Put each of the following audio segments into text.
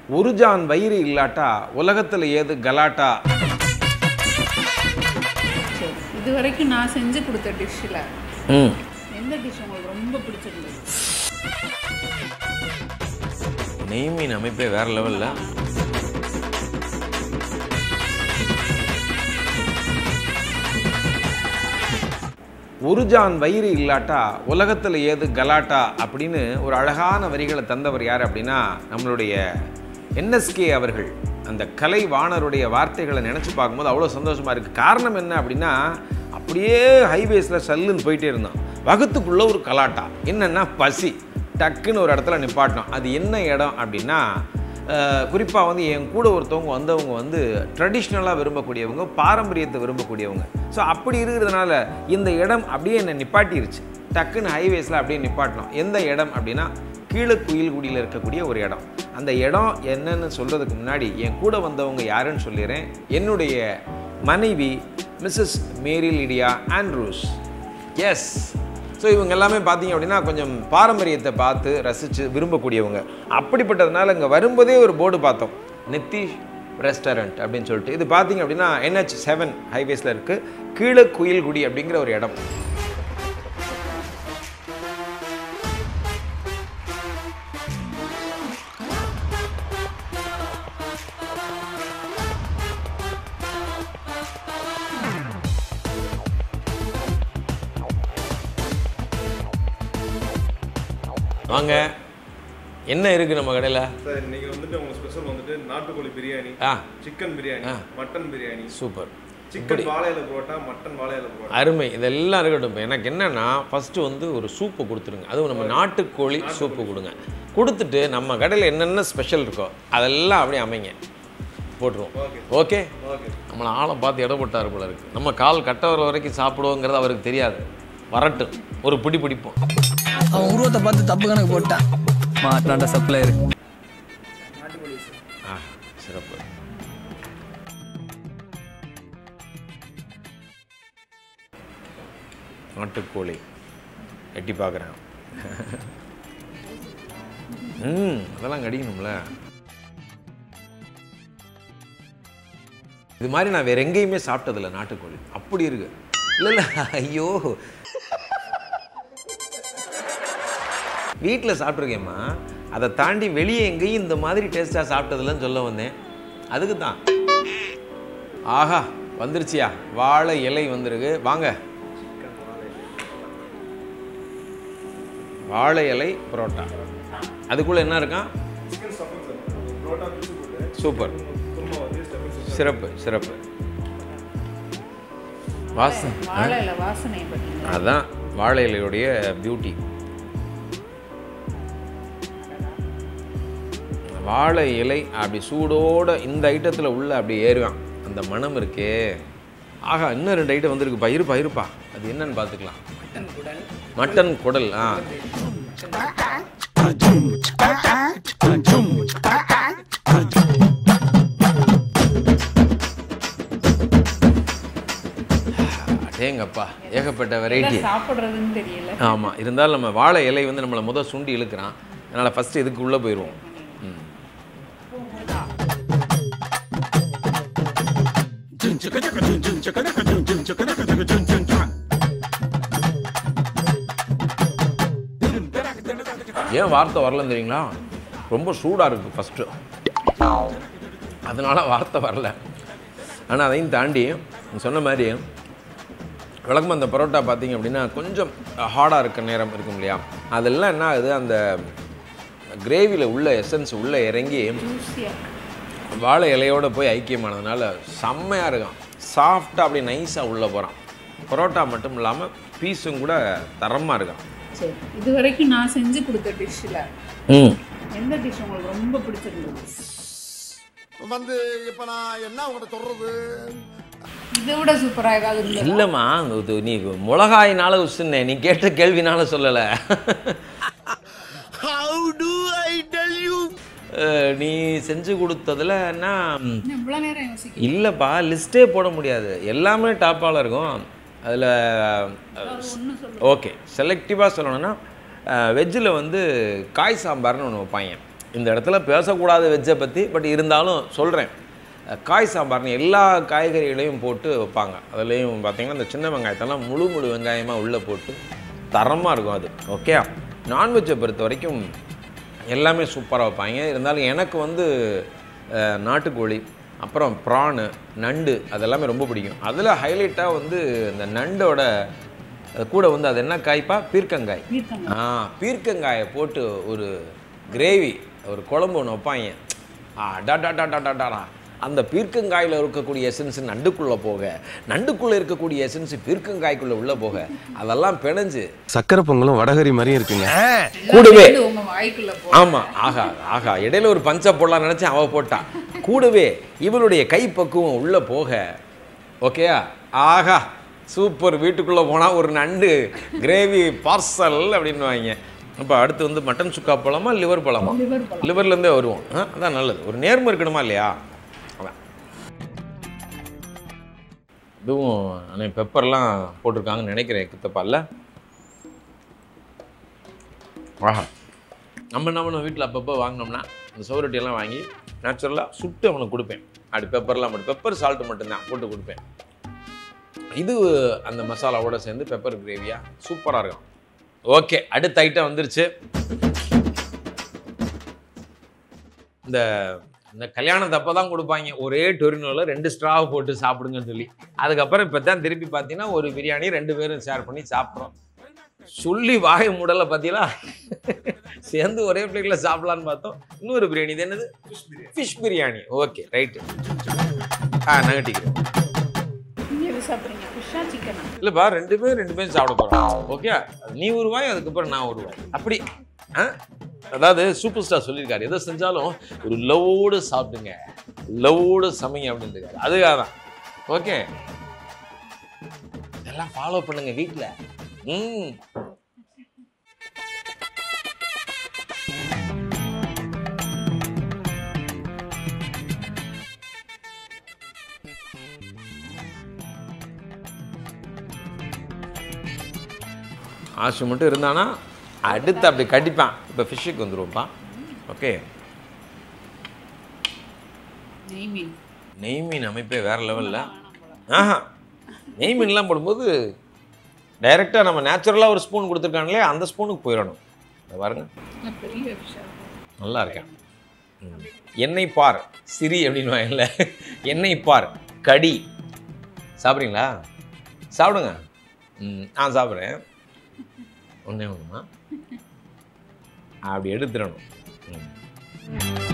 ஒரு ஜான் வயிறு இல்லாட்டா உலகத்தில் ஏது கலாட்டா சரி இது வரைக்கும் நான் செஞ்சு கொடுத்த டிஷ்ஷில் ம் எந்த டிஷ் உங்களுக்கு ரொம்ப பிடிச்சிருந்தது நெய் மீன் அமைப்பே வேற லெவலில் ஒரு ஜான் வயிறு இல்லாட்டா உலகத்தில் ஏது கலாட்டா அப்படின்னு ஒரு அழகான வரிகளை தந்தவர் யார் அப்படின்னா நம்மளுடைய என்எஸ்கே அவர்கள் அந்த கலை வாணருடைய வார்த்தைகளை நினச்சி பார்க்கும்போது அவ்வளோ சந்தோஷமாக இருக்குது காரணம் என்ன அப்படின்னா அப்படியே ஹைவேஸில் சல்லுன்னு போயிட்டே இருந்தான் வகுத்துக்குள்ளே ஒரு கலாட்டா என்னென்னா பசி டக்குன்னு ஒரு இடத்துல நிப்பாட்டினோம் அது என்ன இடம் அப்படின்னா குறிப்பாக வந்து என் கூட ஒருத்தவங்க வந்தவங்க வந்து ட்ரெடிஷ்னலாக விரும்பக்கூடியவங்க பாரம்பரியத்தை விரும்பக்கூடியவங்க ஸோ அப்படி இருக்கிறதுனால இந்த இடம் அப்படியே என்னை நிப்பாட்டிருச்சு டக்குன்னு ஹைவேஸில் அப்படியே நிப்பாட்டினோம் எந்த இடம் அப்படின்னா கீழே குயில்குடியில் இருக்கக்கூடிய ஒரு இடம் அந்த இடம் என்னன்னு சொல்கிறதுக்கு முன்னாடி என் கூட வந்தவங்க யாருன்னு சொல்லிடுறேன் என்னுடைய மனைவி Mrs Mary Lydia Andrews yes so இவங்க எல்லாமே பார்த்தீங்க அப்படின்னா கொஞ்சம் பாரம்பரியத்தை பார்த்து ரசித்து விரும்பக்கூடியவங்க அப்படிப்பட்டதுனால இங்கே வரும்போதே ஒரு போர்டு பார்த்தோம் நித்திஷ் ரெஸ்டாரண்ட் அப்படின்னு சொல்லிட்டு இது பார்த்தீங்க அப்படின்னா என்ஹெச் செவன் ஹைவேஸில் இருக்குது கீழே குயில்குடி அப்படிங்கிற ஒரு இடம் வாங்க என்ன இருக்குது நம்ம கடையில் சார் இன்னைக்கு வந்துட்டு உங்க ஸ்பெஷல் வந்துட்டு நாட்டுக்கோழி பிரியாணி ஆ chicken biryani mutton biryani super chicken வாழையில புரோட்டா மட்டன் வாழையில புரோட்டா அருமை இதெல்லாம் இருக்கட்டும் இப்போ எனக்கு என்னன்னா ஃபஸ்ட்டு வந்து ஒரு சூப்பு கொடுத்துருங்க அதுவும் நம்ம நாட்டுக்கோழி சூப்பு கொடுங்க கொடுத்துட்டு நம்ம கடையில் என்னென்ன ஸ்பெஷல் இருக்கோ அதெல்லாம் அப்படியே அமைங்க போட்டுருவோம் ஓகே ஓகே நம்மளை ஆளை பார்த்து இடப்பட்டார் போல இருக்கு நம்ம கால் கட்ட வர வரைக்கும் சாப்பிடுவோங்கிறது அவருக்கு தெரியாது வரட்டும் ஒரு பிடி பிடிப்போம் அவன் உருவத்தை பார்த்து தப்பு கணக்கு போட்டான் மாட்டான்டா சப்ளையர் ஆ சிறப்பு நாட்டுக்கோழி எட்டி பார்க்குறேன் ம் அதெல்லாம் கடிக்கணும்ல இது மாதிரி நான் வேற எங்கேயுமே சாப்பிட்டதில்ல நாட்டுக்கோழி அப்படி இருக்கு இல்லை இல்லை ஐயோ வீட்டில் சாப்பிட்ருக்கேம்மா அதை தாண்டி வெளியே எங்கேயும் இந்த மாதிரி டேஸ்ட்டாக சாப்பிட்டதில்லன்னு சொல்ல வந்தேன் அதுக்கு தான் ஆஹா வந்துருச்சியா வாழை இலை வந்திருக்கு வாங்க வாழை இலை பரோட்டா அதுக்குள்ளே என்ன இருக்கான் சிக்கன் ஸ்டஃபிங் சார் புரோட்டா பிடிச்சி போட்டு சூப்பர் குருமா வந்து ஸ்டஃபிங் சிறப்பு சிறப்பு வாசம் வாழையில வாசனை பார்த்தீங்களா அதான் வாழை இலையுடைய பியூட்டி வாழை இலை அப்படி சூடோட இந்த ஐட்டத்தில் உள்ள அப்படி ஏறுவான் அந்த மனம் இருக்கே ஆகா இன்னும் ரெண்டு ஐட்டம் வந்திருக்கு பயிருப்பா இருப்பா அது என்னன்னு பார்த்துக்கலாம் மட்டன் குடல் ஆ அடேங்கப்பா ஏகப்பட்ட வெரைட்டி என்ன சாப்பிட்றதுன்னு தெரியல ஆமாம் இருந்தாலும் நம்ம வாழை இலை வந்து நம்மளை முத சுண்டி இழுக்கிறான் அதனால் ஃபஸ்ட்டு இதுக்கு உள்ளே போயிடுவோம் ம் ஏன் வார்த்தை வரலன்னு தெரியுங்களா ரொம்ப சூடாக இருக்குது ஃபஸ்ட்டு அதனால வார்த்தை வரல ஆனால் அதையும் தாண்டி நீ சொன்ன மாதிரி வழக்கமாக அந்த பரோட்டா பார்த்தீங்க அப்படின்னா கொஞ்சம் ஹார்டாக இருக்க நேரம் இருக்கும் இல்லையா அதெல்லாம் என்ன ஆகுது அந்த கிரேவியில் உள்ள எசன்ஸ் உள்ளே இறங்கி ஜூஸியா வாழை இலையோட போய் ஐக்கியமானதுனால செம்மையாக இருக்கும் சாஃப்டாக அப்படியே நைஸாக உள்ளே போகிறான் பரோட்டா மட்டும் இல்லாமல் பீஸும் கூட தரமாக இருக்கான் சரி இது வரைக்கும் நான் செஞ்சு கொடுத்த டிஷ்ஷில் ம் எந்த டிஷ் உங்களுக்கு ரொம்ப பிடிச்சிருந்தது வந்து இப்ப நான் என்ன உங்கள்கிட்ட சொல்றது இதை விட சூப்பராக ஏதாவது இருந்தது இல்லைம்மா இது நீ மிளகாயினால சொன்னேன் நீ கேட்ட கேள்வினால சொல்லலை how do I tell you ah, நீ செஞ்சு கொடுத்ததுல என்ன ம், இவ்வளோ நேரம் யோசிக்க இல்லைப்பா லிஸ்ட்டே போட முடியாது எல்லாமே டாப்பால் இருக்கும் அதில் ஒன்று சொல்ல ஓகே செலக்டிவாக சொல்லணும்னா வெஜ்ஜில் வந்து காய் சாம்பார்னு ஒன்று வைப்பாங்க இந்த இடத்துல பேசக்கூடாத வெஜ்ஜை பற்றி பட் இருந்தாலும் சொல்கிறேன் காய் சாம்பார்னு எல்லா காய்கறிகளையும் போட்டு வைப்பாங்க அதுலேயும் பார்த்தீங்கன்னா இந்த சின்ன வெங்காயத்தெல்லாம் முழு முழு வெங்காயமாக உள்ளே போட்டு தரமாக இருக்கும் அது ஓகே நான்வெஜ்ஜை பொறுத்த வரைக்கும் எல்லாமே சூப்பராக வைப்பாங்க இருந்தாலும் எனக்கு வந்து அஹ், நாட்டுக்கோழி அப்புறம் ப்ரானு நண்டு அதெல்லாமே ரொம்ப பிடிக்கும் அதில் ஹைலைட்டாக வந்து இந்த நண்டோட அது கூட வந்து அது என்ன காய்ப்பா பீர்க்கங்காய் பீர்க்கங்காய். ஆ பீர்க்கங்காயை போட்டு ஒரு கிரேவி ஒரு குழம்பு ஒன்று வைப்பாங்க ஆ டா டா டா டா டா டாடா அந்த பீர்க்கங்காயில் இருக்கக்கூடிய எசன்ஸ் நண்டுக்குள்ளே போக நண்டுக்குள்ளே இருக்கக்கூடிய எசன்ஸ் பீர்க்கங்காய்க்குள்ளே உள்ளே போக அதெல்லாம் பிணைஞ்சு சக்கரை பொங்கலும் வடகரி மாதிரியும் இருக்குங்க கூடவே இது உங்க வாய்க்குள்ள போ ஆமா ஆகா ஆகா இடையில ஒரு பஞ்ச போடலாம் நினைச்சேன் அவ போட்டா கூடவே இவளுடைய கைப்பக்குவம் உள்ள போக ஓகேயா ஆகா சூப்பர் வீட்டுக்குள்ள போனா ஒரு நண்டு கிரேவி பார்சல் அப்படின்னு இப்போ அடுத்து வந்து மட்டன் சுக்கா பழமா லிவர் பழமா liver பழம். லிவர்லேருந்தே வருவோம் ஆ, அதான் நல்லது ஒரு நேர்மை இருக்கணுமா இல்லையா அதான் இதுவும் அண்ணே பெப்பர்லாம் போட்டிருக்காங்கன்னு நினைக்கிறேன் கித்தப்பால்ல ஆஹா நம்ம என்ன பண்ணுவோம் வீட்டில் அப்பப்போ வாங்கினோம்னா இந்த சோரட்டி எல்லாம் வாங்கி நேச்சுரலாக சுட்டு அவனுக்கு கொடுப்பேன் அப்படி பெப்பர்லாம் மட்டும் பெப்பர் சால்ட்டு மட்டும்தான் போட்டு கொடுப்பேன் இது அந்த மசாலாவோட சேர்ந்து பெப்பர் கிரேவியா சூப்பராக இருக்கும் ஓகே அடுத்த ஐட்டம் வந்துருச்சு இந்த இந்த கல்யாணத்தப்போ தான் கொடுப்பாங்க ஒரே டொரினோவில் ரெண்டு ஸ்ட்ராவை போட்டு சாப்பிடுங்கன்னு சொல்லி அதுக்கப்புறம் இப்போ தான் திருப்பி பார்த்தீங்கன்னா ஒரு பிரியாணி ரெண்டு பேரும் ஷேர் பண்ணி சாப்பிட்றோம் சொல்லி வாய மூடலை பார்த்தீங்களா சேர்ந்து ஒரே பிளேட்டில் சாப்பிடலான்னு பார்த்தோம் இன்னொரு பிரியாணி இது என்னது ஃபிஷ் பிரியாணி ஓகே ரைட்டு ஆ நகட்டிக்கிறேன் நீங்க எது சாப்பிடுறீங்க ஃபிஷ்ஷா சிக்கனா இல்லைப்பா ரெண்டு பேரும் ரெண்டு பேரும் சாப்பிட போகிறோம் ஓகே நீ ஒரு வாய் அதுக்கப்புறம் நான் ஒரு வாய் அப்படி ஆ அதாவது சூப்பர் ஸ்டார் சொல்லியிருக்காரு எதை செஞ்சாலும் ஒரு லவ்வோடு சாப்பிடுங்க லவ்வோடு சமைங்க அப்படின்னு இருக்காரு அதுக்காக தான் ஓகே இதெல்லாம் ஃபாலோ பண்ணுங்க வீட்டில் ம் ஆசை மட்டும் இருந்தானா அடுத்து அப்படி கடிப்பான் இப்போ ஃபிஷ்ஷுக்கு வந்துருவோம்ப்பா ஓகே நெய் மீன் நெய் மீன் அமைப்பே வேற லெவலில் ஆஹா நெய் மீன்லாம் போடும்போது டைரெக்டாக நம்ம நேச்சுரலாக ஒரு ஸ்பூன் கொடுத்துருக்காங்களே அந்த ஸ்பூனுக்கு போயிடணும் இதை பாருங்க நல்ல பெரிய ஃபிஷ்ஷா நல்லா இருக்கேன் ம். எண்ணெய் பார் சிரி அப்படின்னு எண்ணெய் பார் கடி சாப்பிட்றீங்களா சாப்பிடுங்க ம் ஆ சாப்பிட்றேன் ஒன்றே ஒன்றுமா அப்படி எடுத்துடணும் ம்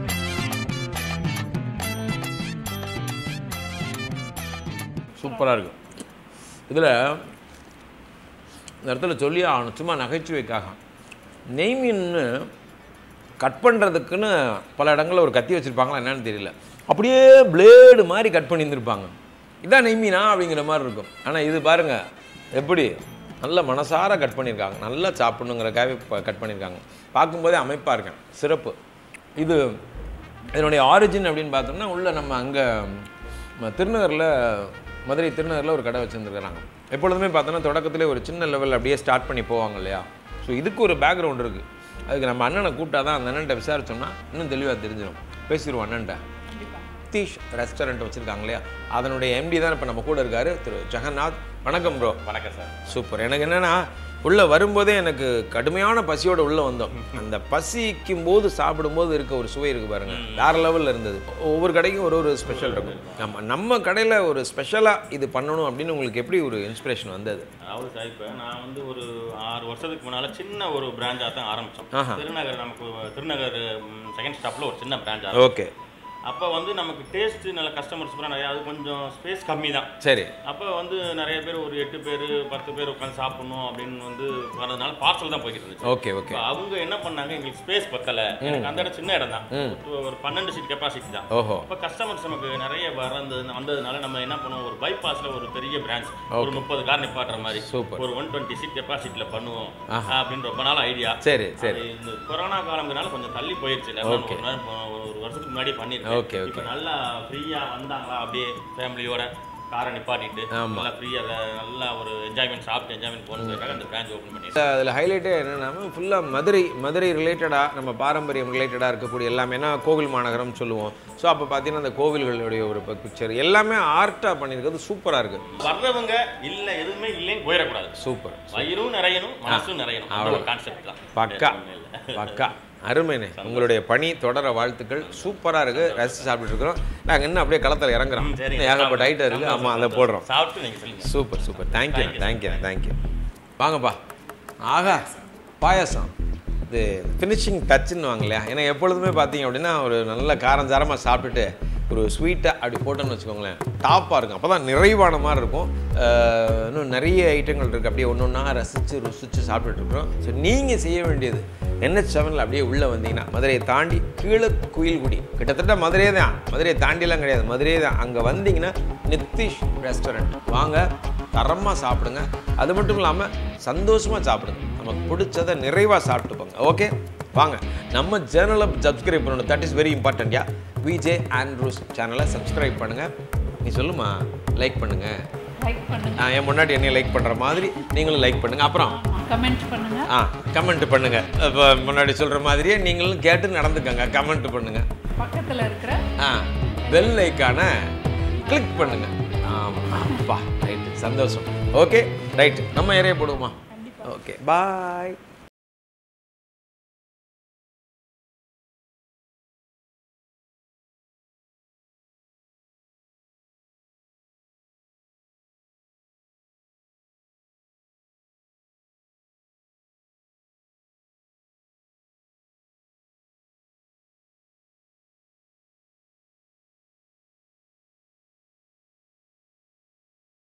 சூப்பராக இருக்கும் இதில் இந்த இடத்துல சொல்லி ஆகணும் சும்மா நகைச்சுவைக்காக நெய் மீன்னு கட் பண்ணுறதுக்குன்னு பல இடங்களில் ஒரு கத்தி வச்சுருப்பாங்களா என்னன்னு தெரியல அப்படியே பிளேடு மாதிரி கட் பண்ணியிருந்திருப்பாங்க இதான் நெய் மீனா அப்படிங்கிற மாதிரி இருக்கும் ஆனால் இது பாருங்க எப்படி நல்ல மனசார கட் பண்ணியிருக்காங்க நல்லா சாப்பிடணுங்கிறக்காகவே கட் பண்ணியிருக்காங்க பார்க்கும்போதே அமைப்பாக இருக்கேன் சிறப்பு இது இதனுடைய ஆரிஜின் அப்படின்னு பார்த்தோம்னா உள்ள நம்ம அங்கே திருநகரில் மதுரை திருநகரில் ஒரு கடை வச்சுருந்துருக்குறாங்க எப்பொழுதுமே பார்த்தோன்னா தொடக்கத்திலே ஒரு சின்ன லெவல் அப்படியே ஸ்டார்ட் பண்ணி போவாங்க இல்லையா ஸோ இதுக்கு ஒரு பேக்ரவுண்ட் இருக்குது அதுக்கு நம்ம அண்ணனை கூப்பிட்டா தான் அந்த அண்ணன்ட்ட விசாரிச்சோம்னா இன்னும் தெளிவாக தெரிஞ்சிடும் பேசிடுவோம் அண்ணன்ட்ட தீஷ் ரெஸ்டாரண்ட் வச்சுருக்காங்க இல்லையா அதனுடைய எம்டி தான் இப்போ நம்ம கூட இருக்காரு திரு ஜெகநாத் வணக்கம் ப்ரோ வணக்கம் சார் சூப்பர் எனக்கு என்னென்னா உள்ளே வரும்போதே எனக்கு கடுமையான பசியோட உள்ளே வந்தோம் அந்த பசிக்கும் போது சாப்பிடும்போது இருக்க ஒரு சுவை இருக்கு பாருங்க வேற லெவலில் இருந்தது ஒவ்வொரு கடைக்கும் ஒரு ஒரு ஸ்பெஷல் இருக்கும் நம்ம நம்ம கடையில் ஒரு ஸ்பெஷலாக இது பண்ணணும் அப்படின்னு உங்களுக்கு எப்படி ஒரு இன்ஸ்பிரேஷன் வந்தது அதாவது சார் இப்போ நான் வந்து ஒரு ஆறு வருஷத்துக்கு முன்னால் சின்ன ஒரு பிராஞ்சாக தான் ஆரம்பித்தோம் ஆஹா. திருநகர் நமக்கு திருநகர் செகண்ட் ஸ்டாப்பில் ஒரு சின்ன பிராஞ்ச் ஓகே அப்போ வந்து நமக்கு டேஸ்ட் நல்ல கஸ்டமர்ஸ் பூரா நிறைய அது கொஞ்சம் ஸ்பேஸ் கம்மி தான் சரி அப்போ வந்து நிறைய பேர் ஒரு எட்டு பேர் பத்து பேர் உட்காந்து சாப்பிடணும் அப்படின்னு வந்து வரதுனால பார்சல் தான் போய்கிட்டு இருந்துச்சு ஓகே ஓகே அப்ப அவங்க என்ன பண்ணாங்க எங்களுக்கு ஸ்பேஸ் பத்தல எனக்கு அந்த இடம் சின்ன இடம் தான் ஒரு பன்னெண்டு சீட் கெப்பாசிட்டி தான் ஓஹோ அப்போ கஸ்டமர்ஸ் நமக்கு நிறைய வரது வந்ததுனால நம்ம என்ன பண்ணுவோம் ஒரு பைபாஸ்ல ஒரு பெரிய பிரான்ச் ஒரு முப்பது கார் நிப்பாட்டுற மாதிரி Super. ஒரு ஒன் டுவெண்ட்டி சீட் கெப்பாசிட்டில பண்ணுவோம் ஆஹா. அப்படின்னு ரொம்ப நாள் ஐடியா சரி சரி இந்த கொரோனா காலம்னால கொஞ்சம் தள்ளி போயிடுச்சு இல்ல? Okay. ஒரு நாள் இப்போ ஒரு ஒரு வருஷத்துக்கு முன்னாடி Okay, பண்ணிருக்கேன் okay. இப்போ நல்லா ஃப்ரீயா வந்தாங்களா அப்படியே ஃபேமிலியோட காரை நிப்பாட்டிட்டு ஆமா. நல்லா ஃப்ரீயாக நல்லா ஒரு என்ஜாய்மெண்ட் சாப்பிட்டு என்ஜாய்மெண்ட் போகணுன்றதுக்காக அந்த பிரான்ச் ஓப்பன் பண்ணி அதில் ஹைலைட்டே என்னென்னா ஃபுல்லாக மதுரை மதுரை ரிலேட்டடாக நம்ம பாரம்பரியம் ரிலேட்டடாக இருக்கக்கூடிய எல்லாமே ஏன்னா கோவில் மாநகரம் சொல்லுவோம் ஸோ அப்போ பார்த்தீங்கன்னா அந்த கோவில்களுடைய ஒரு பிக்சர் எல்லாமே ஆர்ட்டாக பண்ணியிருக்கிறது சூப்பராக இருக்குது வர்றவங்க இல்ல எதுவுமே இல்லைன்னு போயிடக்கூடாது சூப்பர் வயிறும் நிறையணும் மனசும் நிறையணும் அந்த ஒரு கான்செப்ட் தான் பக்கா வேற ஒண்ணும் இல்ல. பக்கா அருமைண்ணே உங்களுடைய பணி தொடர வாழ்த்துக்கள் சூப்பராக இருக்குது ரசித்து சாப்பிட்டுட்டு இருக்கிறோம் நாங்கள் இன்னும் அப்படியே களத்தில் இறங்குறோம் ம், சரிங்க. இன்னும் ஏகப்பட்ட ஐட்டம் இருக்குது ஆமாம் அதை போடுறோம் சாப்பிட்டு நீங்க சொல்லுங்க super super thank you thank you thank you வாங்கப்பா ஆகா பாயாசம் இது ஃபினிஷிங் டச்சுன்னு வாங்க இல்லையா ஏன்னா எப்பொழுதுமே பார்த்தீங்க அப்படின்னா ஒரு நல்ல காரஞ்சாரமாக சாப்பிட்டுட்டு ஒரு ஸ்வீட்டாக அப்படி போட்டோன்னு வச்சுக்கோங்களேன் டாப்பாக இருக்கும் அப்போ தான் நிறைவான மாதிரி இருக்கும் அஹ், இன்னும் நிறைய ஐட்டங்கள் இருக்குது அப்படியே ஒன்று ஒன்றா ரசித்து ருசித்து சாப்பிட்டுட்டு இருக்கிறோம் ஸோ நீங்கள் செய்ய வேண்டியது என்ஹெச் செவனில் அப்படியே உள்ளே வந்தீங்கன்னா மதுரையை தாண்டி கீழே குயில்குடி கிட்டத்தட்ட மதுரையே தான் மதுரையை தாண்டிலாம் கிடையாது மதுரையே தான் அங்கே வந்தீங்கன்னா நித்திஷ் ரெஸ்டாரண்ட் வாங்க தரமாக சாப்பிடுங்க அது மட்டும் இல்லாமல் சந்தோஷமாக சாப்பிடுங்க நமக்கு பிடிச்சதை நிறைவாக சாப்பிட்டு போங்க ஓகே வாங்க நம்ம சேனலை சப்ஸ்கிரைப் பண்ணணும் that is very important yeah VJ Andrews சேனலை சப்ஸ்கிரைப் பண்ணுங்கள் நீ சொல்லுமா லைக் பண்ணுங்கள் லைக் பண்ணுங்க என் முன்னாடி என்னைய லைக் பண்ணுற மாதிரி நீங்களும் லைக் பண்ணுங்கள் அப்புறம் கமெண்ட் பண்ணுங்க ஆ கமெண்ட் பண்ணுங்கள் இப்போ முன்னாடி சொல்கிற மாதிரியே நீங்களும் கேட்டு நடந்துக்கங்க கமெண்ட் பண்ணுங்கள் பக்கத்துல இருக்கிற ஆ பெல் ஐக்கான கிளிக் பண்ணுங்க ஆமாப்பா ரைட்டு சந்தோஷம் ஓகே ரைட்டு நம்ம ஏரியா போடுவோமா ஓகே பாய்